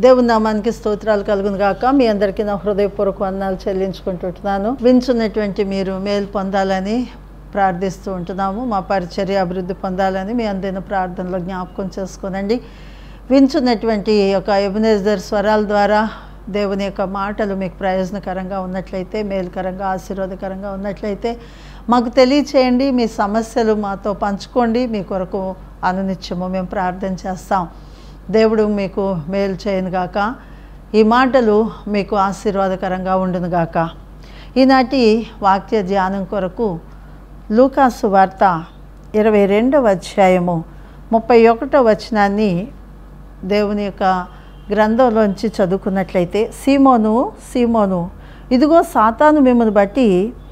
దేవుని నామానికి స్తోత్రాలు కలుగును గాక మీ అందరికీ నా హృదయపూర్వక వందనాలు చెల్లించుకుంటుంటున్నాను వించున్నటువంటి మీరు మేలు పొందాలని ప్రార్థిస్తూ ఉంటున్నాము మా పరిచర్య అభివృద్ధి పొందాలని మీ అందరిన ప్రార్థనలో జ్ఞాపకం చేసుకోనండి వించున్నటువంటి ఈ యొక్క ఎబినేజర్ స్వరాల ద్వారా దేవుని యొక్క మాటలు మీకు ప్రయోజనకరంగా ఉన్నట్లయితే మేలుకరంగా ఆశీర్వాదకరంగా ఉన్నట్లయితే మాకు తెలియచేయండి మీ సమస్యలు మాతో పంచుకోండి మీ కొరకు అనునిత్యము మేము ప్రార్థన చేస్తాం దేవుడు మీకు మేలు చేయను గాక ఈ మాటలు మీకు ఆశీర్వాదకరంగా ఉండును గాక ఈనాటి వాక్య ధ్యానం కొరకు లూకాసు వార్త ఇరవై రెండవ అధ్యాయము ముప్పై ఒకటో వచనాన్ని దేవుని యొక్క గ్రంథంలోంచి చదువుకున్నట్లయితే సీమోను సీమోను ఇదిగో సాతాను మిమ్మల్ని బట్టి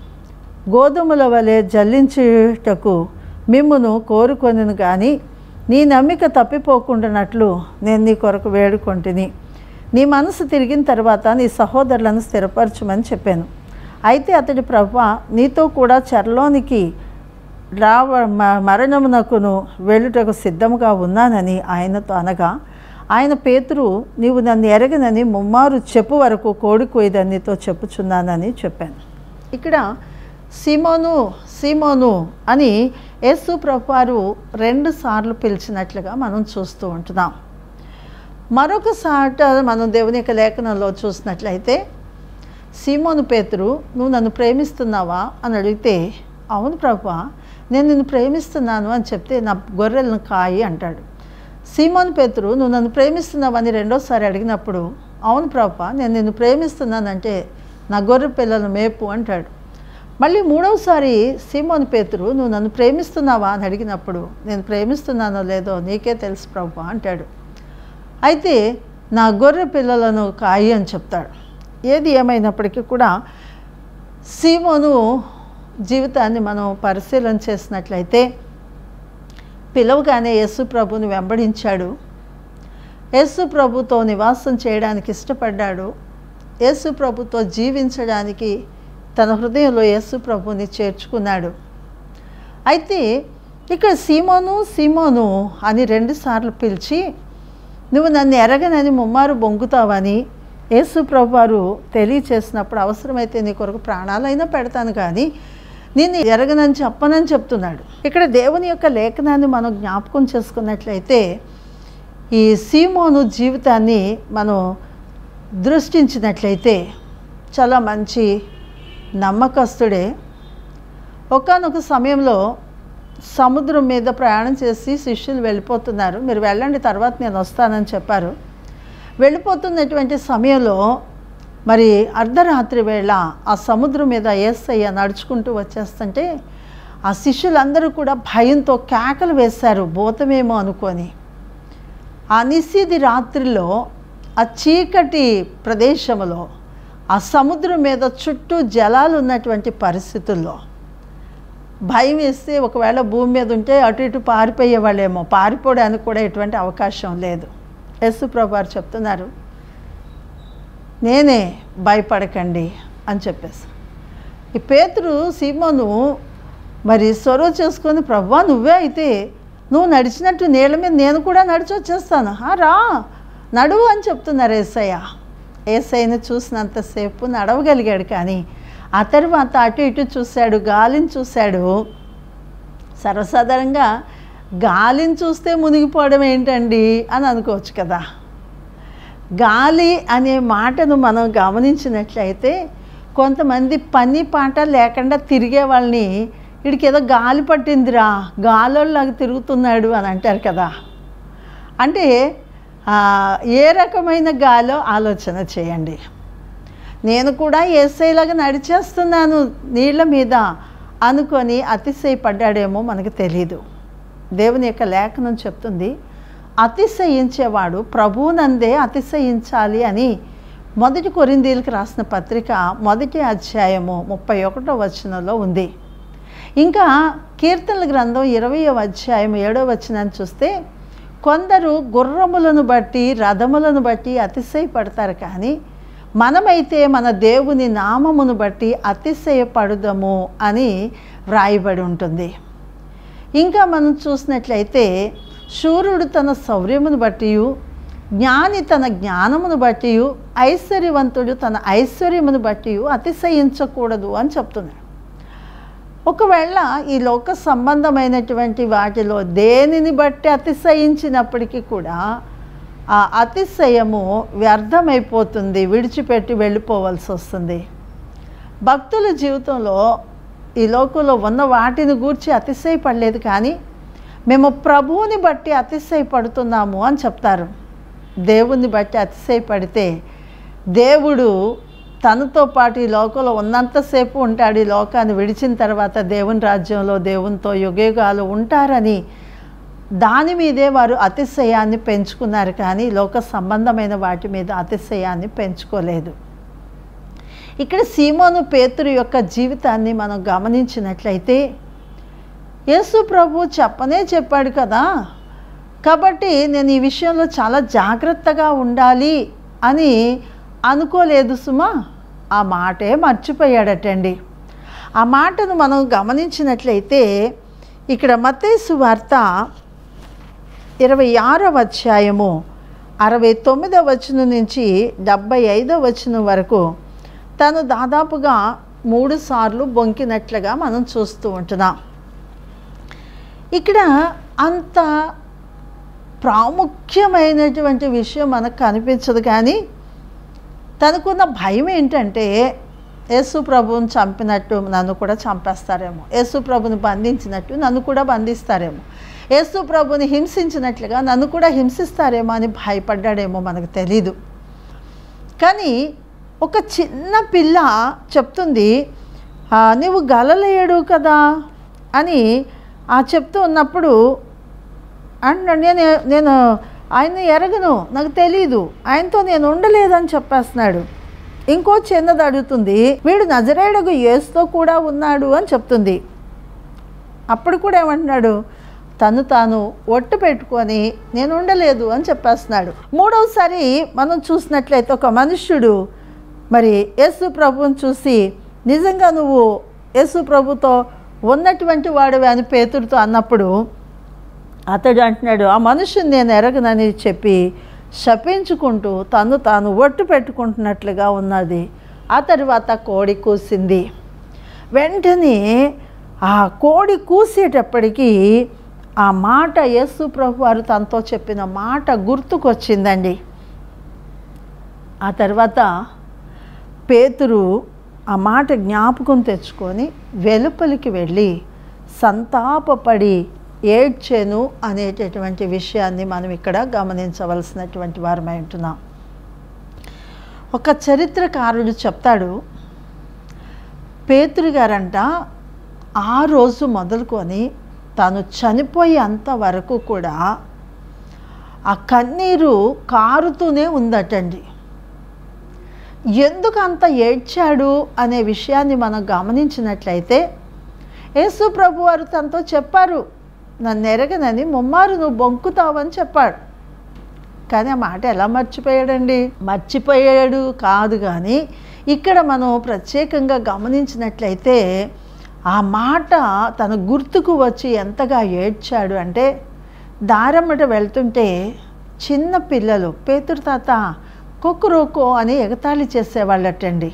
గోధుమల వలె జల్లించుటకు మిమ్మును కోరుకొనిను కానీ నీ నమ్మిక తప్పిపోకుండానట్లు నేను నీ కొరకు వేడుకొంటిని నీ మనసు తిరిగిన తర్వాత నీ సహోదరులను స్థిరపరచమని చెప్పాను అయితే అతడి ప్రభు నీతో కూడా చెరలోనికి రావ మ- మరణమునకును వెళ్ళుటకు సిద్ధముగా ఉన్నానని ఆయనతో అనగా ఆయన పేతురు నీవు నన్ను ఎరగనని ముమ్మారు చెప్పు వరకు కోడి కొయ్యదనితో చెప్పుచున్నానని చెప్పాను ఇక్కడ సీమోను సీమోను అని యేసు ప్రభువారు రెండు సార్లు పిలిచినట్లుగా మనం చూస్తూ ఉంటున్నాం మరొక సాట మనం దేవుని యొక్క లేఖనంలో చూసినట్లయితే సీమోను పేతురు నువ్వు నన్ను ప్రేమిస్తున్నావా అని అడిగితే అవును ప్రభా నేను నిన్ను ప్రేమిస్తున్నాను అని చెప్తే నా గొర్రెలను కాయి అంటాడు సీమోను పేతురు నువ్వు నన్ను ప్రేమిస్తున్నావని రెండోసారి అడిగినప్పుడు అవును ప్రభా నేను నిన్ను ప్రేమిస్తున్నానంటే నా గొర్రె పిల్లలను మేపు అంటాడు మళ్ళీ మూడవసారి సీమోను పేతురు నువ్వు నన్ను ప్రేమిస్తున్నావా అని అడిగినప్పుడు నేను ప్రేమిస్తున్నానో లేదో నీకే తెలుసు ప్రభు అంటాడు అయితే నా గొర్రె పిల్లలను కాయి అని చెప్తాడు ఏది ఏమైనప్పటికీ కూడా సీమోను జీవితాన్ని మనం పరిశీలన చేసినట్లయితే పిలవగానే యేసు ప్రభుని వెంబడించాడు యేసు ప్రభుతో నివాసం చేయడానికి ఇష్టపడ్డాడు యేసు ప్రభుతో జీవించడానికి తన హృదయంలో యేసు ప్రభుని చేర్చుకున్నాడు అయితే ఇక్కడ సీమోను సీమోను అని రెండుసార్లు పిలిచి నువ్వు నన్ను ఎరగనని ముమ్మారు బొంగుతావని యేసు ప్రభువారు తెలియచేసినప్పుడు అవసరమైతే నీ కొరకు ప్రాణాలైనా పెడతాను కానీ నేను ఎరగనని చెప్పనని చెప్తున్నాడు ఇక్కడ దేవుని యొక్క లేఖనాన్ని మనం జ్ఞాపకం చేసుకున్నట్లయితే ఈ సీమోను జీవితాన్ని మనం దృష్టించినట్లయితే చాలా మంచి నమ్మకస్తుడే ఒకానొక సమయంలో సముద్రం మీద ప్రయాణం చేసి శిష్యులు వెళ్ళిపోతున్నారు మీరు వెళ్ళండి తర్వాత నేను వస్తానని చెప్పారు వెళ్ళిపోతున్నటువంటి సమయంలో మరి అర్ధరాత్రి వేళ ఆ సముద్రం మీద ఏసయ్య నడుచుకుంటూ వచ్చేస్తుంటే ఆ శిష్యులందరూ కూడా భయంతో కేకలు వేశారు భూతమేమో అనుకొని ఆ నిశీది రాత్రిలో ఆ చీకటి ప్రదేశంలో ఆ సముద్రం మీద చుట్టూ జలాలు ఉన్నటువంటి పరిస్థితుల్లో భయం వేస్తే ఒకవేళ భూమి మీద ఉంటే అటు ఇటు పారిపోయేవాళ్ళేమో పారిపోవడానికి కూడా ఎటువంటి అవకాశం లేదు యేసు ప్రభువారు చెప్తున్నారు నేనే భయపడకండి అని చెప్పేసి ఈ పేతురు సీమోను మరి సొరవ చేసుకొని ప్రభా నువ్వే అయితే నువ్వు నడిచినట్టు నీళ్ళ మీద నేను కూడా నడిచి వచ్చేస్తాను "ఆ, రా నడువు అని చెప్తున్నారు ఏసయ్య ఏసయ్యను చూసినంతసేపు నడవగలిగాడు కానీ ఆ తర్వాత అటు ఇటు చూశాడు గాలిని చూశాడు సర్వసాధారణంగా గాలిని చూస్తే మునిగిపోవడం ఏంటండి అని అనుకోవచ్చు కదా గాలి అనే మాటను మనం గమనించినట్లయితే కొంతమంది పని పాట లేకుండా తిరిగే వాళ్ళని వీడికి ఏదో గాలి పట్టిందిరా గాలోళ్ళలాగా తిరుగుతున్నాడు అని అంటారు కదా అంటే ఆ, ఏ రకమైన గాలో ఆలోచన చేయండి నేను కూడా ఏసైలాగా నడిచేస్తున్నాను నీళ్ళ మీద అనుకొని అతిశయపడ్డాడేమో మనకు తెలియదు దేవుని యొక్క లేఖనం చెప్తుంది అతిశయించేవాడు ప్రభువునందే అతిశయించాలి అని మొదటి కొరిందీలకు రాసిన పత్రిక మొదటి అధ్యాయము ముప్పై ఒకటో వచనంలో ఉంది ఇంకా కీర్తనల గ్రంథం ఇరవయో అధ్యాయం ఏడో వచనాన్ని చూస్తే కొందరు గుర్రములను బట్టి రథములను బట్టి అతిశయపడతారు కానీ మనమైతే మన దేవుని నామమును బట్టి అతిశయపడుదము అని వ్రాయబడి ఉంటుంది ఇంకా మనం చూసినట్లయితే శూరుడు తన శౌర్యమును బట్టి జ్ఞాని తన జ్ఞానమును బట్టి ఐశ్వర్యవంతుడు తన ఐశ్వర్యమును బట్టి అతిశయించకూడదు అని చెప్తున్నాడు ఒకవేళ ఈ లోక సంబంధమైనటువంటి వాటిలో దేనిని బట్టి అతిశయించినప్పటికీ కూడా ఆ అతిశయము వ్యర్థమైపోతుంది విడిచిపెట్టి వెళ్ళిపోవలసి వస్తుంది భక్తుల జీవితంలో ఈ లోకంలో ఉన్న వాటిని గూర్చి అతిశయపడలేదు కానీ మేము ప్రభువుని బట్టి అతిశయపడుతున్నాము అని చెప్తారు దేవుని బట్టి అతిశయపడితే దేవుడు తనతో పాటు ఈ లోకంలో ఉన్నంతసేపు ఉంటాడు ఈ లోకాన్ని విడిచిన తర్వాత దేవుని రాజ్యంలో దేవునితో యుగయుగాలు ఉంటారని దాని మీదే వారు అతిశయాన్ని పెంచుకున్నారు కానీ లోక సంబంధమైన వాటి మీద అతిశయాన్ని పెంచుకోలేదు ఇక్కడ సీమోను పేతురు యొక్క జీవితాన్ని మనం గమనించినట్లయితే యేసు ప్రభు చెప్పనే చెప్పాడు కదా కాబట్టి నేను ఈ విషయంలో చాలా జాగ్రత్తగా ఉండాలి అని అనుకోలేదు సుమా ఆ మాటే మర్చిపోయాడటండి ఆ మాటను మనం గమనించినట్లయితే ఇక్కడ మతేసు వార్త ఇరవై ఆరవ అధ్యాయము అరవై తొమ్మిదవ వచనం నుంచి డెబ్భై ఐదవ వచనం వరకు తను దాదాపుగా మూడు సార్లు బొంకినట్లుగా మనం చూస్తూ ఉంటున్నాం ఇక్కడ అంత ప్రాముఖ్యమైనటువంటి విషయం మనకు కనిపించదు కానీ తనకున్న భయం ఏంటంటే యేసు ప్రభువుని చంపినట్టు నన్ను కూడా చంపేస్తారేమో యేసు ప్రభుని బంధించినట్టు నన్ను కూడా బంధిస్తారేమో యేసు ప్రభుని హింసించినట్లుగా నన్ను కూడా హింసిస్తారేమో అని భయపడ్డాడేమో మనకు తెలీదు కానీ ఒక చిన్న పిల్ల చెప్తుంది "ఆ, నీవు గలలేయడు కదా అని ఆ చెప్తూ ఉన్నప్పుడు అంటున్నాడు నేను నేను ఆయన ఎరగను నాకు తెలీదు ఆయనతో నేను ఉండలేదని చెప్పేస్తున్నాడు ఇంకో చిన్నది అడుగుతుంది వీడు నజరేడుగు యేసుతో కూడా ఉన్నాడు అని చెప్తుంది అప్పుడు కూడా ఏమంటున్నాడు తను తాను ఒట్టు పెట్టుకొని నేను ఉండలేదు అని చెప్పేస్తున్నాడు మూడవసారి మనం చూసినట్లయితే ఒక మనుష్యుడు మరి యేసు ప్రభువుని చూసి నిజంగా నువ్వు యేసు ప్రభుతో ఉన్నటువంటి వాడివి అని పేతుడితో అన్నప్పుడు అతడు అంటున్నాడు ఆ మనుషుని నేను ఎరగనని చెప్పి శపించుకుంటూ తను తాను ఒట్టు పెట్టుకుంటున్నట్లుగా ఉన్నది ఆ తర్వాత కోడి కూసింది వెంటనే ఆ కోడి కూసేటప్పటికీ ఆ మాట యేసు ప్రభు వారు తనతో చెప్పిన మాట గుర్తుకొచ్చిందండి ఆ తర్వాత పేతురు ఆ మాట జ్ఞాపకం తెచ్చుకొని వెలుపలికి వెళ్ళి సంతాపపడి ఏడ్చెను అనేటటువంటి విషయాన్ని మనం ఇక్కడ గమనించవలసినటువంటి వారమై ఉంటున్నాం ఒక చరిత్రకారుడు చెప్తాడు పేతురు గారంట ఆ రోజు మొదలుకొని తను చనిపోయేంత వరకు కూడా ఆ కన్నీరు కారుతూనే ఉందటండి ఎందుకు అంత ఏడ్చాడు అనే విషయాన్ని మనం గమనించినట్లయితే యేసు ప్రభు వారు తనతో చెప్పారు నన్ను ఎరగనని ముమ్మారు నువ్వు బొంకుతావని చెప్పాడు కానీ ఆ మాట ఎలా మర్చిపోయాడండి మర్చిపోయాడు కాదు కానీ ఇక్కడ మనం ప్రత్యేకంగా గమనించినట్లయితే ఆ మాట తన గుర్తుకు వచ్చి ఎంతగా ఏడ్చాడు అంటే దారమ్మట వెళ్తుంటే చిన్న పిల్లలు పేతురు తాత కొక్కురోకో అని ఎగతాళి చేసేవాళ్ళటండి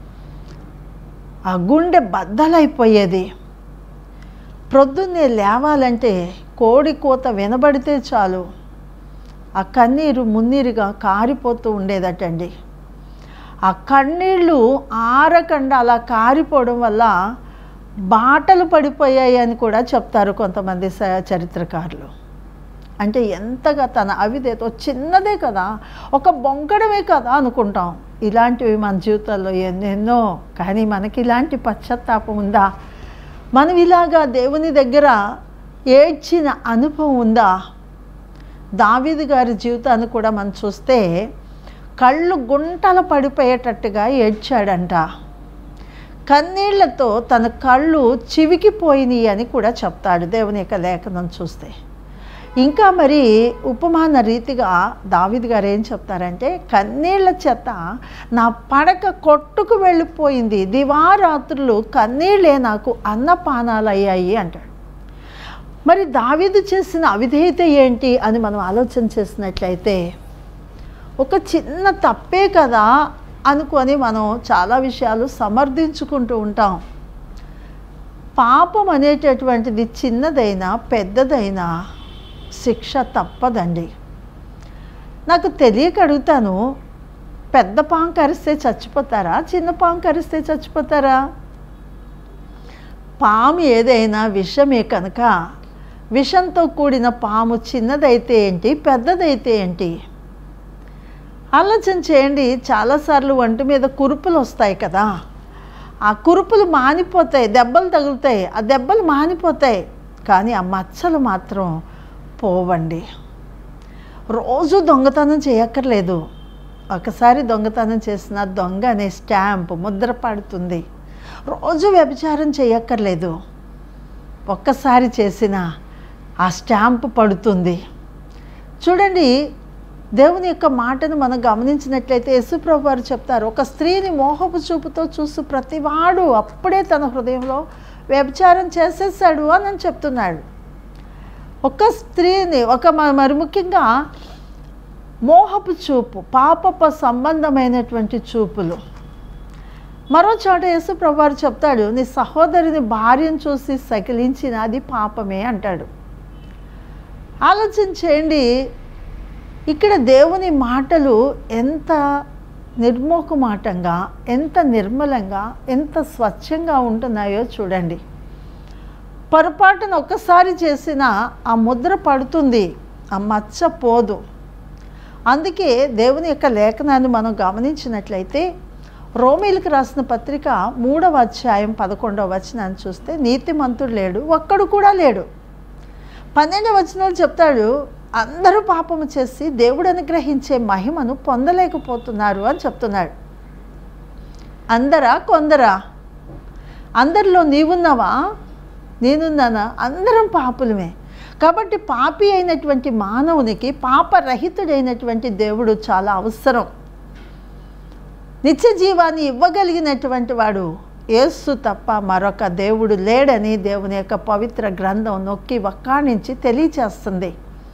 ఆ గుండె బద్దలైపోయేది ప్రొద్దున్నే లేవాలంటే కోడి కోత వినబడితే చాలు ఆ కన్నీరు మున్నీరుగా కారిపోతూ ఉండేదటండి ఆ కన్నీళ్ళు ఆరకుండా అలా కారిపోవడం వల్ల బాటలు పడిపోయాయి అని కూడా చెప్తారు కొంతమంది స- చరిత్రకారులు అంటే ఎంతగా తన అవిదేతో చిన్నదే కదా ఒక బొంకడమే కదా అనుకుంటాం ఇలాంటివి మన జీవితాల్లో ఎన్నెన్నో కానీ మనకి ఇలాంటి పశ్చాత్తాపం ఉందా మనం ఇలాగా దేవుని దగ్గర ఏడ్చిన అనుభవం ఉందా దావీదు గారి జీవితాన్ని కూడా మనం చూస్తే కళ్ళు గుంటలు పడిపోయేటట్టుగా ఏడ్చాడంట కన్నీళ్లతో తన కళ్ళు చివికిపోయినాయి అని కూడా చెప్తాడు దేవుని యొక్క లేఖనం చూస్తే ఇంకా మరి ఉపమాన రీతిగా దావిద్ గారు ఏం చెప్తారంటే కన్నీళ్ల చేత నా పడక కొట్టుకు వెళ్ళిపోయింది దివారాత్రులు కన్నీళ్ళే నాకు అన్నపానాలు అయ్యాయి అంటాడు మరి దావీదు చేసిన అవిధేయత ఏంటి అని మనం ఆలోచన చేసినట్లయితే ఒక చిన్న తప్పే కదా అనుకొని మనం చాలా విషయాలు సమర్థించుకుంటూ ఉంటాం పాపం అనేటటువంటిది చిన్నదైనా పెద్దదైనా శిక్ష తప్పదండి నాకు తెలియక అడుగుతాను పెద్ద పాము కరిస్తే చచ్చిపోతారా చిన్న పాము కరిస్తే చచ్చిపోతారా పాము ఏదైనా విషమే కనుక విషంతో కూడిన పాము చిన్నదైతే ఏంటి పెద్దదైతే ఏంటి ఆలోచన చేయండి చాలాసార్లు ఒంటి మీద కురుపులు వస్తాయి కదా ఆ కురుపులు మానిపోతాయి దెబ్బలు తగులుతాయి ఆ దెబ్బలు మానిపోతాయి కానీ ఆ మచ్చలు మాత్రం పోవండి రోజు దొంగతనం చేయక్కర్లేదు ఒకసారి దొంగతనం చేసిన దొంగ అనే స్టాంప్ ముద్ర పడుతుంది రోజు వ్యభిచారం చేయక్కర్లేదు ఒక్కసారి చేసిన ఆ స్టాంప్ పడుతుంది చూడండి దేవుని యొక్క మాటను మనం గమనించినట్లయితే యశుప్రభు వారు చెప్తారు ఒక స్త్రీని మోహపు చూపుతో చూసి ప్రతివాడు అప్పుడే తన హృదయంలో వ్యభిచారం చేసేసాడు అని అని చెప్తున్నాడు ఒక స్త్రీని ఒక మ- మరి ముఖ్యంగా మోహపు చూపు పాపప సంబంధమైనటువంటి చూపులు మరో చోట యేసు ప్రభువారు చెప్తాడు నీ సహోదరిని భార్యను చూసి సకిలించిన అది పాపమే అంటాడు ఆలోచన చేయండి ఇక్కడ దేవుని మాటలు ఎంత నిర్మోహమాటంగా ఎంత నిర్మలంగా ఎంత స్వచ్ఛంగా ఉంటున్నాయో చూడండి పొరపాటున ఒక్కసారి చేసిన ఆ ముద్ర పడుతుంది ఆ మచ్చ పోదు అందుకే దేవుని యొక్క లేఖనాన్ని మనం గమనించినట్లయితే రోమిలకు రాసిన పత్రిక మూడవ అధ్యాయం పదకొండవ వచనాన్ని చూస్తే నీతిమంతుడు లేడు ఒక్కడు కూడా లేడు పన్నెండవ వచనాలు చెప్తాడు అందరూ పాపము చేసి దేవుడు అనుగ్రహించే మహిమను పొందలేకపోతున్నారు అని చెప్తున్నాడు అందరా కొందరా అందరిలో నీవున్నావా నేనున్నానా అందరం పాపులమే కాబట్టి పాపి అయినటువంటి మానవునికి పాపరహితుడైనటువంటి దేవుడు చాలా అవసరం నిత్య జీవాన్ని ఇవ్వగలిగినటువంటి వాడు యేసు తప్ప మరొక దేవుడు లేడని దేవుని యొక్క పవిత్ర గ్రంథం నొక్కి వక్కాణించి తెలియచేస్తుంది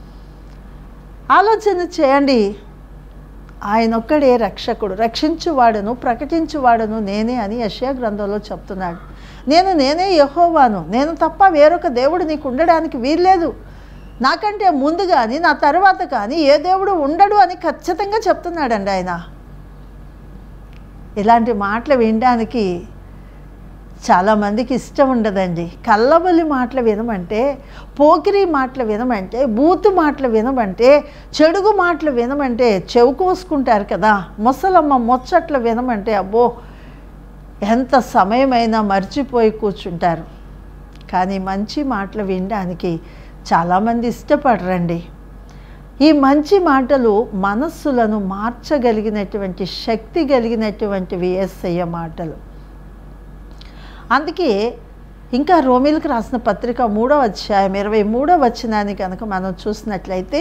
ఆలోచన చేయండి ఆయన ఒక్కడే రక్షకుడు రక్షించువాడను ప్రకటించువాడను నేనే అని యశయా గ్రంథంలో చెప్తున్నాడు నేను నేనే యహోవాను నేను తప్ప వేరొక దేవుడు నీకు ఉండడానికి వీల్లేదు నాకంటే ముందు కానీ నా తర్వాత కానీ ఏ దేవుడు ఉండడు అని ఖచ్చితంగా చెప్తున్నాడండి ఆయన ఇలాంటి మాటలు వినడానికి చాలామందికి ఇష్టం ఉండదండి కళ్ళబొల్లి మాటలు వినమంటే పోకిరి మాటలు వినమంటే బూతు మాటలు వినమంటే చెడుగు మాటలు వినమంటే చెవు కోసుకుంటారు కదా ముసలమ్మ ముచ్చట్లు వినమంటే అబ్బో ఎంత సమయమైనా మర్చిపోయి కూర్చుంటారు కానీ మంచి మాటలు వినడానికి చాలామంది ఇష్టపడరండి ఈ మంచి మాటలు మనస్సులను మార్చగలిగినటువంటి శక్తి కలిగినటువంటివి ఎస్ఐ మాటలు అందుకే ఇంకా రోమిలకు రాసిన పత్రిక మూడవ అధ్యాయం ఇరవై మూడవ వచనాన్ని కనుక మనం చూసినట్లయితే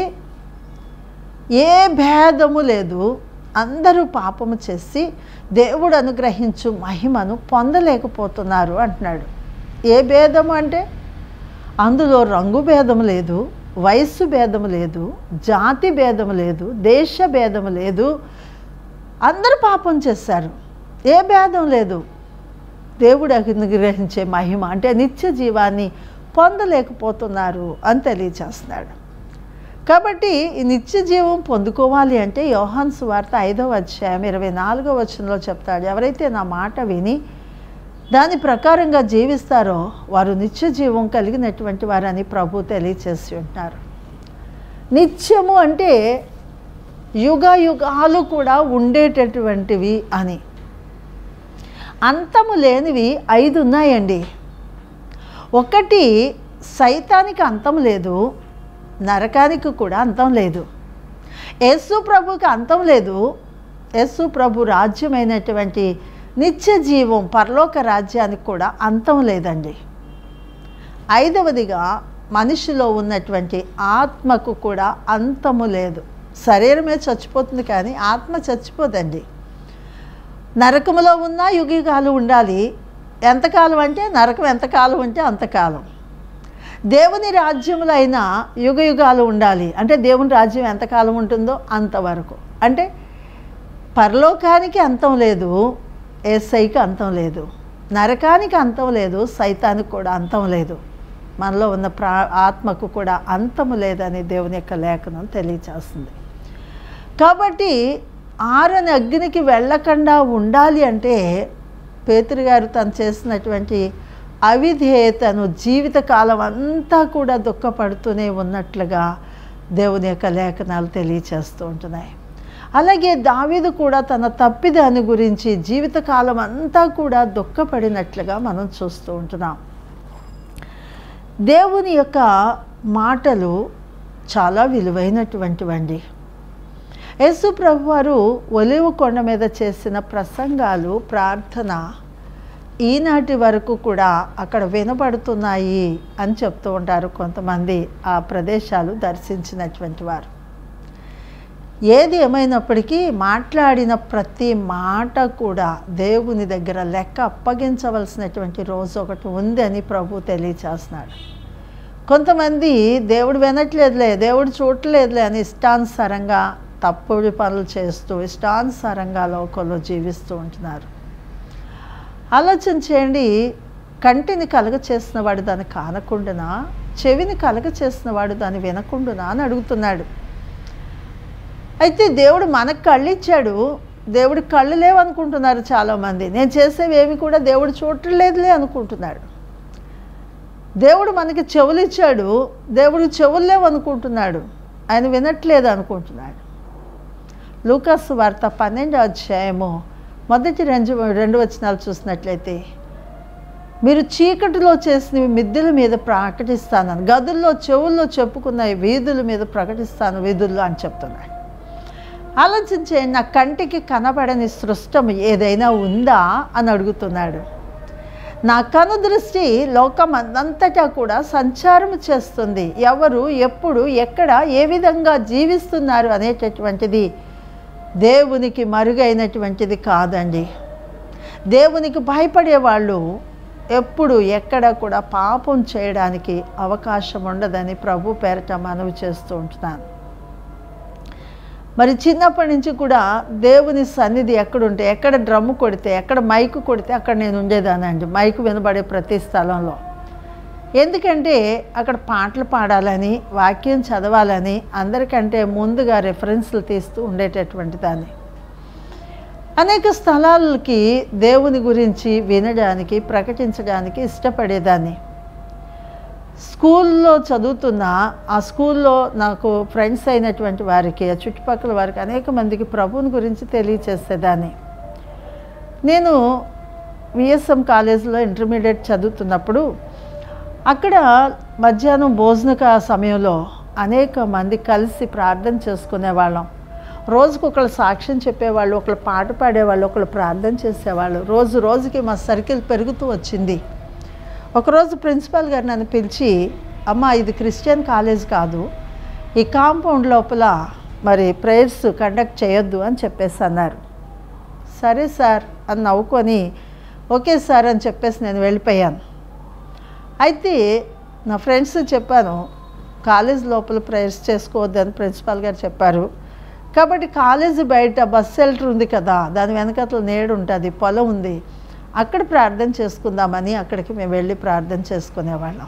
ఏ భేదము లేదు అందరూ పాపము చేసి దేవుడు అనుగ్రహించు మహిమను పొందలేకపోతున్నారు అంటున్నాడు ఏ భేదము అంటే అందులో రంగు భేదం లేదు వయస్సు భేదం లేదు జాతి భేదం లేదు దేశ భేదం లేదు అందరూ పాపం చేశారు ఏ భేదం లేదు దేవుడు అనుగ్రహించే మహిమ అంటే నిత్య జీవాన్ని పొందలేకపోతున్నారు అని తెలియచేస్తున్నాడు కాబట్టి ఈ నిత్య జీవం పొందుకోవాలి అంటే యోహాన్ సువార్త ఐదవ అధ్యాయం ఇరవై నాలుగవ వచనంలో చెప్తాడు ఎవరైతే నా మాట విని దాని ప్రకారంగా జీవిస్తారో వారు నిత్య జీవం కలిగినటువంటి వారని ప్రభు తెలియచేసి ఉంటున్నారు నిత్యము అంటే యుగ యుగాలు కూడా ఉండేటటువంటివి అని అంతము లేనివి ఐదు ఉన్నాయండి ఒకటి సైతానికి అంతం లేదు నరకానికి కూడా అంతం లేదు యేసు ప్రభుకి అంతం లేదు యేసు ప్రభు రాజ్యమైనటువంటి నిత్య జీవం పరలోక రాజ్యానికి కూడా అంతం లేదండి ఐదవదిగా మనిషిలో ఉన్నటువంటి ఆత్మకు కూడా అంతము లేదు శరీరమే చచ్చిపోతుంది కానీ ఆత్మ చచ్చిపోదండి నరకములో ఉన్న యుగయుగాలు ఉండాలి ఎంతకాలం అంటే నరకం ఎంతకాలం ఉంటే అంతకాలం దేవుని రాజ్యములైన యుగ యుగాలు ఉండాలి అంటే దేవుని రాజ్యం ఎంతకాలం ఉంటుందో అంతవరకు అంటే పరలోకానికి అంతం లేదు ఏసైకి అంతం లేదు నరకానికి అంతం లేదు సైతానికి కూడా అంతం లేదు మనలో ఉన్న ప్రా ఆత్మకు కూడా అంతము లేదని దేవుని యొక్క లేఖనం తెలియచేస్తుంది కాబట్టి ఆరని అగ్నికి వెళ్ళకుండా ఉండాలి అంటే పేతురు గారు తను చేసినటువంటి అవిధేయతను జీవితకాలం అంతా కూడా దుఃఖపడుతూనే ఉన్నట్లుగా దేవుని యొక్క లేఖనాలు తెలియచేస్తూ ఉంటున్నాయి అలాగే దావీదు కూడా తన తప్పిదాని గురించి జీవితకాలం అంతా కూడా దుఃఖపడినట్లుగా మనం చూస్తూ ఉంటున్నాం దేవుని యొక్క మాటలు చాలా విలువైనటువంటివండి యేసు ప్రభు వారు ఒలివ కొండ మీద చేసిన ప్రసంగాలు ప్రార్థన ఈనాటి వరకు కూడా అక్కడ వినపడుతున్నాయి అని చెప్తూ ఉంటారు కొంతమంది ఆ ప్రదేశాలు దర్శించినటువంటి వారు ఏది ఏమైనప్పటికీ మాట్లాడిన ప్రతి మాట కూడా దేవుని దగ్గర లెక్క అప్పగించవలసినటువంటి రోజు ఒకటి ఉంది అని ప్రభు తెలియచేస్తున్నాడు కొంతమంది దేవుడు వినట్లేదులే దేవుడు చూడట్లేదులే అని ఇష్టానుసారంగా తప్పుడు పనులు చేస్తూ ఇష్టానుసారంగా లోకంలో జీవిస్తూ ఉంటున్నారు ఆలోచన చేయండి కంటిని కలగ చేసిన వాడు దాన్ని కానకుండునా చెవిని కలగ చేసిన వాడు దాన్ని వినకుండునా అని అడుగుతున్నాడు అయితే దేవుడు మనకు కళ్ళు ఇచ్చాడు దేవుడి కళ్ళు లేవనుకుంటున్నారు చాలామంది నేను చేసేవి ఏమి కూడా దేవుడు చూడట్లేదులే అనుకుంటున్నాడు దేవుడు మనకి చెవులు ఇచ్చాడు దేవుడు చెవులు లేవనుకుంటున్నాడు ఆయన వినట్లేదు అనుకుంటున్నాడు లూకాస్ వార్త పన్నెండో అధ్యాయము మొదటి రెండు రెండు వచనాలు చూసినట్లయితే మీరు చీకటిలో చేసినవి మిద్దెల మీద ప్రకటిస్తాను గదుల్లో చెవుల్లో చెప్పుకున్న వీధుల మీద ప్రకటిస్తాను వీధుల్లో అని చెప్తున్నాడు ఆలోచించే నా కంటికి కనబడని సృష్టం ఏదైనా ఉందా అని అడుగుతున్నాడు నా కను దృష్టి లోకం అంతటా కూడా సంచారం చేస్తుంది ఎవరు ఎప్పుడు ఎక్కడ ఏ విధంగా జీవిస్తున్నారు అనేటటువంటిది దేవునికి మరుగైనటువంటిది కాదండి దేవునికి భయపడే వాళ్ళు ఎప్పుడు ఎక్కడ కూడా పాపం చేయడానికి అవకాశం ఉండదని ప్రభు పేరట మనవి చేస్తూ ఉంటున్నాను మరి చిన్నప్పటి నుంచి కూడా దేవుని సన్నిధి ఎక్కడుంటే ఎక్కడ డ్రమ్ము కొడితే ఎక్కడ మైకు కొడితే అక్కడ నేను ఉండేదానండి మైకు వినబడే ప్రతి స్థలంలో ఎందుకంటే అక్కడ పాటలు పాడాలని వాక్యం చదవాలని అందరికంటే ముందుగా రెఫరెన్స్లు తీస్తూ ఉండేటటువంటి దాన్ని అనేక స్థలాలకి దేవుని గురించి వినడానికి ప్రకటించడానికి ఇష్టపడేదాన్ని స్కూల్లో చదువుతున్న ఆ స్కూల్లో నాకు ఫ్రెండ్స్ అయినటువంటి వారికి ఆ చుట్టుపక్కల వారికి అనేక మందికి ప్రభువుని గురించి తెలియచేసేదాన్ని నేను విఎస్ఎం కాలేజీలో ఇంటర్మీడియట్ చదువుతున్నప్పుడు అక్కడ మధ్యాహ్నం భోజనక సమయంలో అనేక మంది కలిసి ప్రార్థన చేసుకునేవాళ్ళం రోజుకు ఒకళ్ళు సాక్ష్యం చెప్పేవాళ్ళు ఒకళ్ళు పాట పాడేవాళ్ళు ఒకళ్ళు ప్రార్థన చేసేవాళ్ళు రోజు రోజుకి మా సర్కిల్ పెరుగుతూ వచ్చింది ఒకరోజు ప్రిన్సిపాల్ గారు నన్ను పిలిచి అమ్మ ఇది క్రిస్టియన్ కాలేజ్ కాదు ఈ కాంపౌండ్ లోపల మరి ప్రేయర్స్ కండక్ట్ చేయొద్దు అని చెప్పేసి అన్నారు సరే సార్ అని నవ్వుకొని ఓకే సార్ అని చెప్పేసి నేను వెళ్ళిపోయాను అయితే నా ఫ్రెండ్స్ చెప్పాను కాలేజ్ లోపల ప్రేయర్స్ చేసుకోవద్దని ప్రిన్సిపాల్ గారు చెప్పారు కాబట్టి కాలేజీ బయట బస్ షెల్టర్ ఉంది కదా దాని వెనకతల నేడు ఉంటుంది పొలం ఉంది అక్కడ ప్రార్థన చేసుకుందామని అక్కడికి మేము వెళ్ళి ప్రార్థన చేసుకునేవాళ్ళం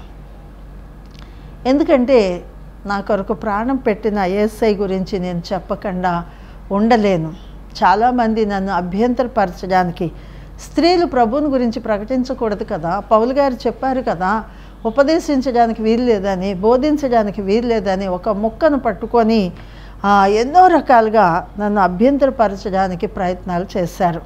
ఎందుకంటే నా కొరకు ప్రాణం పెట్టిన ఏఎస్ఐ గురించి నేను చెప్పకుండా ఉండలేను చాలామంది నన్ను అభ్యంతరపరచడానికి స్త్రీలు ప్రభువుని గురించి ప్రకటించకూడదు కదా పౌలు గారు చెప్పారు కదా ఉపదేశించడానికి వీలు లేదని బోధించడానికి వీలు లేదని ఒక ముక్కను పట్టుకొని ఆ, ఎన్నో రకాలుగా నన్ను అభ్యంతరపరచడానికి ప్రయత్నాలు చేశారు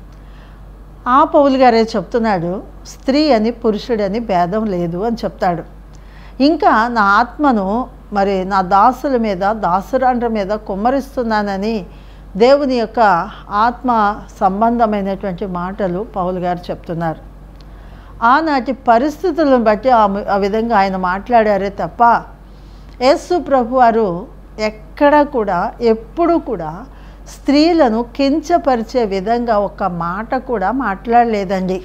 ఆ పౌలు గారే చెప్తున్నాడు స్త్రీ అని పురుషుడని భేదం లేదు అని చెప్తాడు ఇంకా నా ఆత్మను మరి నా దాసుల మీద దాసురాండ్ర మీద కుమ్మరిస్తున్నానని దేవుని యొక్క ఆత్మ సంబంధమైనటువంటి మాటలు పౌలు గారు చెప్తున్నారు ఆనాటి పరిస్థితులను బట్టి ఆ ఆ విధంగా ఆయన మాట్లాడారే తప్ప యేసు ప్రభు వారు ఎక్కడ కూడా ఎప్పుడు కూడా స్త్రీలను కించపరిచే విధంగా ఒక మాట కూడా మాట్లాడలేదండి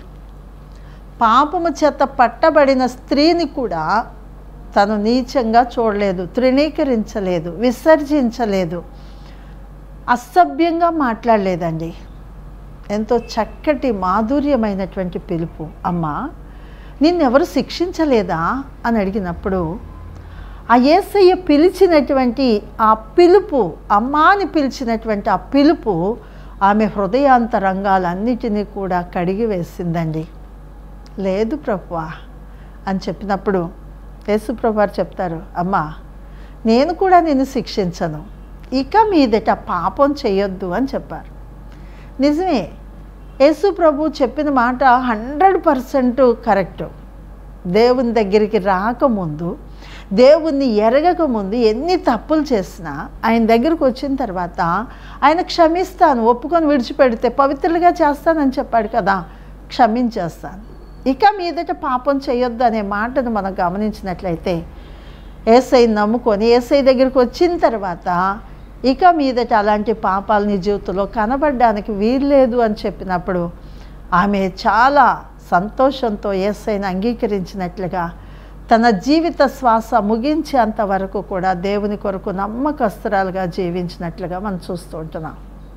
పాపము చేత పట్టబడిన స్త్రీని కూడా తను నీచంగా చూడలేదు తృణీకరించలేదు విసర్జించలేదు అసభ్యంగా మాట్లాడలేదండి ఎంతో చక్కటి మాధుర్యమైనటువంటి పిలుపు అమ్మా నిన్నెవరు శిక్షించలేదా అని అడిగినప్పుడు ఆ యేసయ్య పిలిచినటువంటి ఆ పిలుపు అమ్మా అని పిలిచినటువంటి ఆ పిలుపు ఆమె హృదయాంతరంగాలన్నిటినీ కూడా కడిగి వేసిందండి లేదు ప్రభువా అని చెప్పినప్పుడు యేసుప్రభు వారు చెప్తారు అమ్మా నేను కూడా నిన్ను శిక్షించను ఇక మీదట పాపం చేయొద్దు అని చెప్పారు నిజమే యేసు ప్రభు చెప్పిన మాట హండ్రెడ్ పర్సెంట్ కరెక్ట్ దేవుని దగ్గరికి రాకముందు దేవుణ్ణి ఎరగక ముందు ఎన్ని తప్పులు చేసినా ఆయన దగ్గరకు వచ్చిన తర్వాత ఆయన క్షమిస్తాను ఒప్పుకొని విడిచిపెడితే పవిత్రులుగా చేస్తానని చెప్పాడు కదా క్షమించేస్తాను ఇక మీదట పాపం చేయొద్దు అనే మాటను మనం గమనించినట్లయితే ఏసై నమ్ముకొని ఏసై దగ్గరికి వచ్చిన తర్వాత ఇక మీదట అలాంటి పాపాలు నీ జీవితంలో కనబడడానికి వీల్లేదు అని చెప్పినప్పుడు ఆమె చాలా సంతోషంతో ఏసైని అంగీకరించినట్లుగా తన జీవిత శ్వాస ముగించేంత వరకు కూడా దేవుని కొరకు నమ్మకస్తురాలుగా జీవించినట్లుగా మనం చూస్తూ ఉంటున్నాం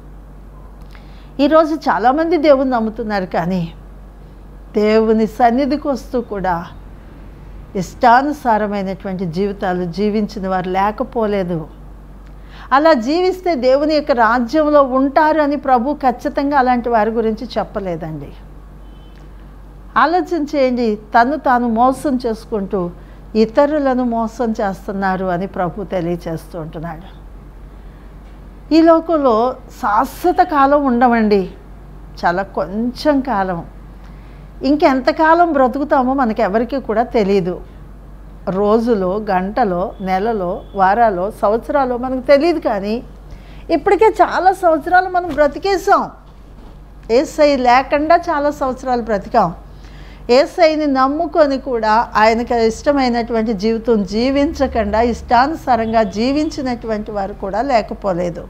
ఈరోజు చాలామంది దేవుని నమ్ముతున్నారు కానీ దేవుని సన్నిధికి వస్తూ కూడా ఇష్టానుసారమైనటువంటి జీవితాలు జీవించిన వారు లేకపోలేదు అలా జీవిస్తే దేవుని యొక్క రాజ్యంలో ఉంటారు అని ప్రభు ఖచ్చితంగా అలాంటి వారి గురించి చెప్పలేదండి ఆలోచన చేయండి తను తాను మోసం చేసుకుంటూ ఇతరులను మోసం చేస్తున్నారు అని ప్రభు తెలియచేస్తూ ఉంటున్నాడు ఈ లోకంలో శాశ్వత కాలం ఉండమండి చాలా కొంచెం కాలం ఇంకెంతకాలం బ్రతుకుతామో మనకి ఎవరికి కూడా తెలియదు రోజులో గంటలో నెలలో వారాలో సంవత్సరాలు మనకు తెలియదు కానీ ఇప్పటికే చాలా సంవత్సరాలు మనం బ్రతికేసాం ఏసై లేకుండా చాలా సంవత్సరాలు బ్రతికాం ఏసైని నమ్ముకొని కూడా ఆయనకు ఇష్టమైనటువంటి జీవితం జీవించకుండా ఇష్టానుసారంగా జీవించినటువంటి వారు కూడా లేకపోలేదు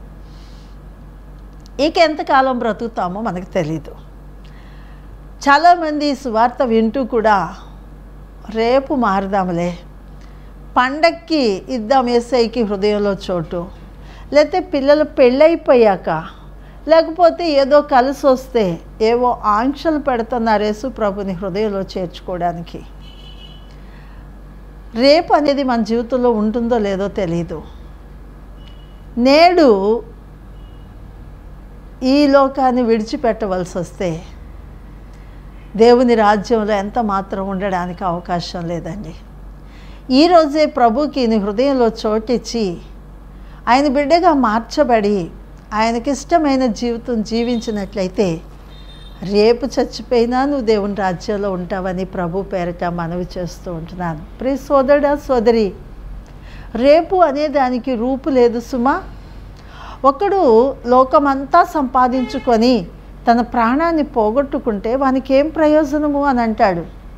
ఇక ఎంతకాలం బ్రతుకుతామో మనకు తెలీదు చాలామంది ఈ సువార్త వింటూ కూడా రేపు మారదాంలే పండక్కి ఇద్దాం ఏసైకి హృదయంలో చోటు లేకపోతే పిల్లలు పెళ్ళైపోయాక లేకపోతే ఏదో కలిసి వస్తే ఏవో ఆంక్షలు పెడుతున్నారు యేసు ప్రభుని హృదయంలో చేర్చుకోవడానికి రేపు అనేది మన జీవితంలో ఉంటుందో లేదో తెలియదు నేడు ఈ లోకాన్ని విడిచిపెట్టవలసి వస్తే దేవుని రాజ్యంలో ఎంత మాత్రం ఉండడానికి అవకాశం లేదండి ఈరోజే ప్రభుకి నీ హృదయంలో చోటిచ్చి ఆయన బిడ్డగా మార్చబడి ఆయనకి ఇష్టమైన జీవితం జీవించినట్లయితే రేపు చచ్చిపోయినా నువ్వు దేవుని రాజ్యంలో ఉంటావని ప్రభు పేరిట మనవి చేస్తూ ఉంటున్నాను ప్రియ సోదరుడా సోదరి రేపు అనే దానికి రూపు లేదు సుమా ఒకడు లోకమంతా సంపాదించుకొని తన ప్రాణాన్ని పోగొట్టుకుంటే వానికి ఏం ప్రయోజనము అని అంటాడు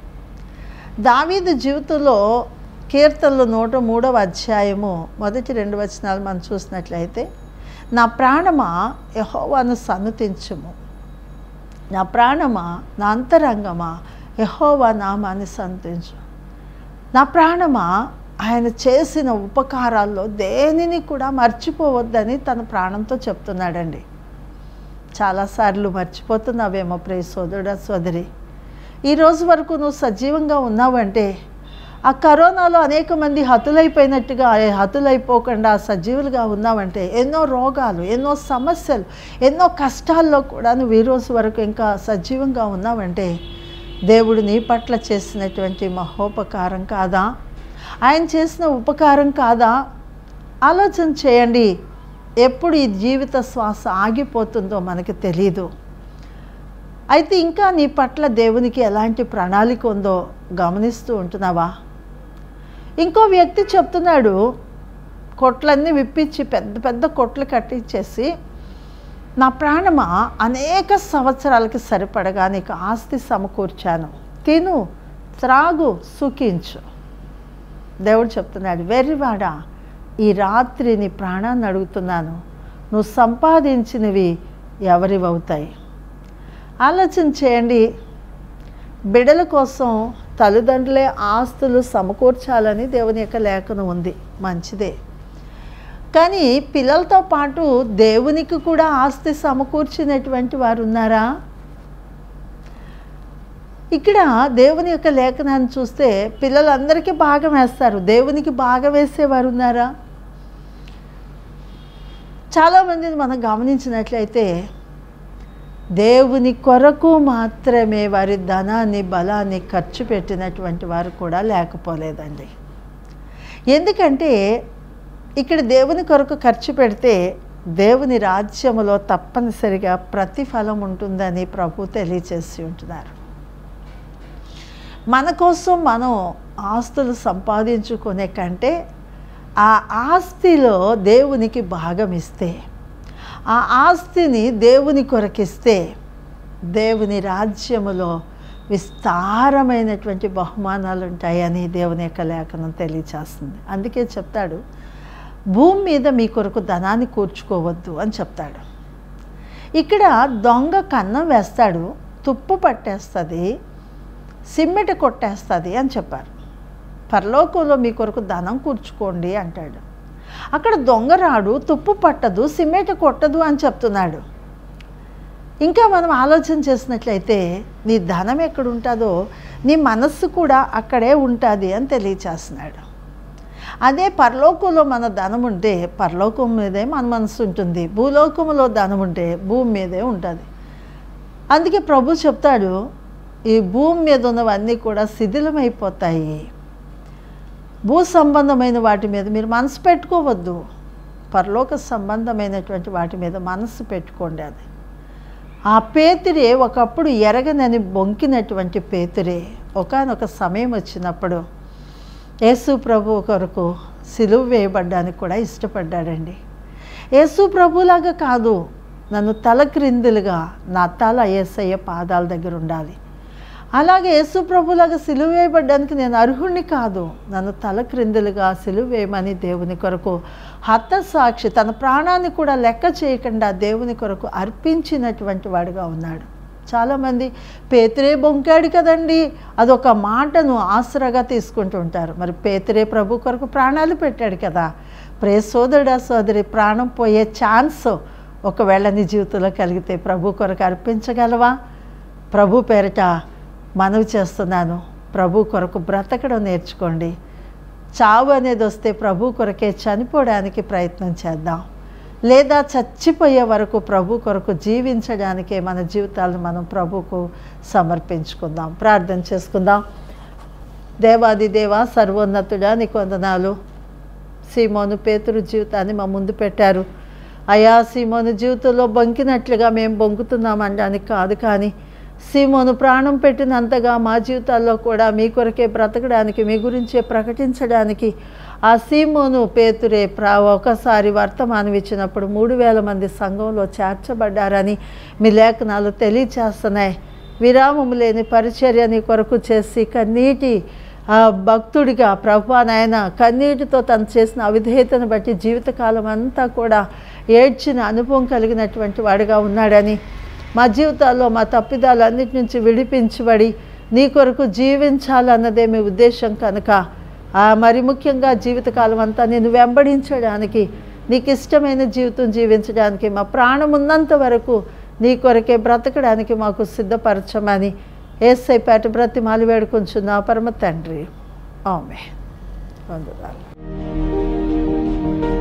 దావీదు జీవితంలో కీర్తనలు నూట మూడవ అధ్యాయము మొదటి రెండు వచనాలు మనం చూసినట్లయితే నా ప్రాణమా యహోవాను సన్నుతించుము నా ప్రాణమా నా అంతరంగమా యహోవా నామాన్ని సన్నుతించు నా ప్రాణమా ఆయన చేసిన ఉపకారాల్లో దేనిని కూడా మర్చిపోవద్దని తన ప్రాణంతో చెప్తున్నాడండి చాలాసార్లు మర్చిపోతున్నావేమో ప్రియ సోదరుడా సోదరి ఈ రోజు వరకు నువ్వు సజీవంగా ఉన్నావంటే ఆ కరోనాలో అనేక మంది హతులైపోయినట్టుగా హతులైపోకుండా సజీవులుగా ఉన్నావంటే ఎన్నో రోగాలు ఎన్నో సమస్యలు ఎన్నో కష్టాల్లో కూడా నువ్వు ఈ రోజు వరకు ఇంకా సజీవంగా ఉన్నావంటే దేవుడు నీ పట్ల చేసినటువంటి మహోపకారం కాదా ఆయన చేసిన ఉపకారం కాదా ఆలోచన చేయండి ఎప్పుడు ఈ జీవిత శ్వాస ఆగిపోతుందో మనకి తెలీదు అయితే ఇంకా నీ పట్ల దేవునికి ఎలాంటి ప్రణాళిక ఉందో గమనిస్తూ ఉంటున్నావా ఇంకో వ్యక్తి చెప్తున్నాడు కొట్లన్నీ విప్పించి పెద్ద పెద్ద కొట్లు కట్టించేసి నా ప్రాణమా అనేక సంవత్సరాలకి సరిపడగా నీకు ఆస్తి సమకూర్చాను తిను త్రాగు సుఖించు దేవుడు చెప్తున్నాడు వెర్రివాడా ఈ రాత్రి నీ ప్రాణాన్ని అడుగుతున్నాను నువ్వు సంపాదించినవి ఎవరివవుతాయి ఆలోచన చేయండి బిడల కోసం తల్లిదండ్రులే ఆస్తులు సమకూర్చాలని దేవుని యొక్క లేఖనం ఉంది మంచిదే కానీ పిల్లలతో పాటు దేవునికి కూడా ఆస్తి సమకూర్చినటువంటి వారు ఉన్నారా ఇక్కడ దేవుని యొక్క లేఖనాన్ని చూస్తే పిల్లలందరికీ భాగం వేస్తారు దేవునికి భాగం వేసేవారు ఉన్నారా చాలామందిని మనం గమనించినట్లయితే దేవుని కొరకు మాత్రమే వారి ధనాన్ని బలాన్ని ఖర్చు పెట్టినటువంటి వారు కూడా లేకపోలేదండి ఎందుకంటే ఇక్కడ దేవుని కొరకు ఖర్చు పెడితే దేవుని రాజ్యములో తప్పనిసరిగా ప్రతిఫలం ఉంటుందని ప్రభు తెలియచేసి ఉంటున్నారు మన కోసం మనం ఆస్తులు సంపాదించుకునే కంటే ఆ ఆస్తిలో దేవునికి భాగం ఇస్తే ఆ ఆస్తిని దేవుని కొరకిస్తే దేవుని రాజ్యములో విస్తారమైనటువంటి బహుమానాలు ఉంటాయని దేవుని యొక్క లేఖనం తెలియచేస్తుంది అందుకే చెప్తాడు భూమి మీద మీ కొరకు ధనాన్ని కూర్చుకోవద్దు అని చెప్తాడు ఇక్కడ దొంగ కన్నం వేస్తాడు తుప్పు పట్టేస్తుంది సిమ్మెట కొట్టేస్తుంది అని చెప్పారు పరలోకంలో మీ కొరకు ధనం కూర్చుకోండి అంటాడు అక్కడ దొంగ రాడు తుప్పు పట్టదు సిమెంట్ కొట్టదు అని చెప్తున్నాడు ఇంకా మనం ఆలోచన చేసినట్లయితే నీ ధనం ఎక్కడ ఉంటుందో నీ మనస్సు కూడా అక్కడే ఉంటుంది అని తెలియచేస్తున్నాడు అదే పరలోకంలో మన ధనం ఉంటే పరలోకం మీదే మన మనసు ఉంటుంది భూలోకంలో ధనం ఉంటే భూమి మీదే ఉంటుంది అందుకే ప్రభు చెప్తాడు ఈ భూమి మీద ఉన్నవన్నీ కూడా శిథిలమైపోతాయి భూ సంబంధమైన వాటి మీద మీరు మనసు పెట్టుకోవద్దు పరలోక సంబంధమైనటువంటి వాటి మీద మనసు పెట్టుకోండి అది ఆ పేతురే ఒకప్పుడు ఎరగనని బొంకినటువంటి పేతురే ఒకనొక సమయం వచ్చినప్పుడు యేసు ప్రభు కొరకు సిలువ వేయబడ్డానికి కూడా ఇష్టపడ్డాడండి యేసు ప్రభులాగా కాదు నన్ను తల క్రిందులుగా నా తల ఏసయ్య పాదాల దగ్గర ఉండాలి అలాగే యేసు ప్రభులాగా సిలువ వేయబడ్డానికి నేను అర్హుణ్ణి కాదు నన్ను తల క్రిందులుగా సిలువ వేయమని దేవుని కొరకు హతసాక్షి తన ప్రాణాన్ని కూడా లెక్క చేయకుండా దేవుని కొరకు అర్పించినటువంటి వాడుగా ఉన్నాడు చాలామంది పేతురే బొంకాడు కదండి అదొక మాటను ఆసరాగా తీసుకుంటూ ఉంటారు మరి పేతురే ప్రభు కొరకు ప్రాణాలు పెట్టాడు కదా ప్రే సోదరుడా సోదరి ప్రాణం పోయే ఛాన్స్ ఒకవేళ నీ జీవితంలో కలిగితే ప్రభు కొరకు అర్పించగలవా ప్రభు పేరిట మనవి చేస్తున్నాను ప్రభు కొరకు బ్రతకడం నేర్చుకోండి చావు అనేది వస్తే ప్రభు కొరకే చనిపోవడానికి ప్రయత్నం చేద్దాం లేదా చచ్చిపోయే వరకు ప్రభు కొరకు జీవించడానికే మన జీవితాలను మనం ప్రభుకు సమర్పించుకుందాం ప్రార్థన చేసుకుందాం దేవాది దేవా సర్వోన్నతుడా నీకు వందనాలు సీమోను పేతురు జీవితాన్ని మా ముందు పెట్టారు అయా సీమోను జీవితంలో బొంకినట్లుగా మేము బొంకుతున్నాం అనడానికి కాదు కానీ సీమోను ప్రాణం పెట్టినంతగా మా జీవితాల్లో కూడా మీ కొరకే బ్రతకడానికి మీ గురించే ప్రకటించడానికి ఆ సీమోను పేతురే ప్రా ఒకసారి వర్తమానం ఇచ్చినప్పుడు మూడు వేల మంది సంఘంలో చేర్చబడ్డారని మీ లేఖనాలు తెలియచేస్తున్నాయి విరామము లేని పరిచర్య నీ కొరకు చేసి కన్నీటి ఆ భక్తుడిగా ప్రభా నాయన కన్నీటితో తను చేసిన అవిధేయతను బట్టి జీవితకాలం అంతా కూడా ఏడ్చిన అనుభవం కలిగినటువంటి వాడిగా ఉన్నాడని మా జీవితాల్లో మా తప్పిదాలన్నిటి నుంచి విడిపించబడి నీ కొరకు జీవించాలన్నదే మీ ఉద్దేశం కనుక ఆ మరి ముఖ్యంగా జీవితకాలం అంతా నేను వెంబడించడానికి నీకు ఇష్టమైన జీవితం జీవించడానికి మా ప్రాణం ఉన్నంత వరకు నీ కొరకే బ్రతకడానికి మాకు సిద్ధపరచమని ఏసై పేట బ్రతిమాలి వేడుకొంచున్నా పరమ తండ్రి ఆమె వందనాలు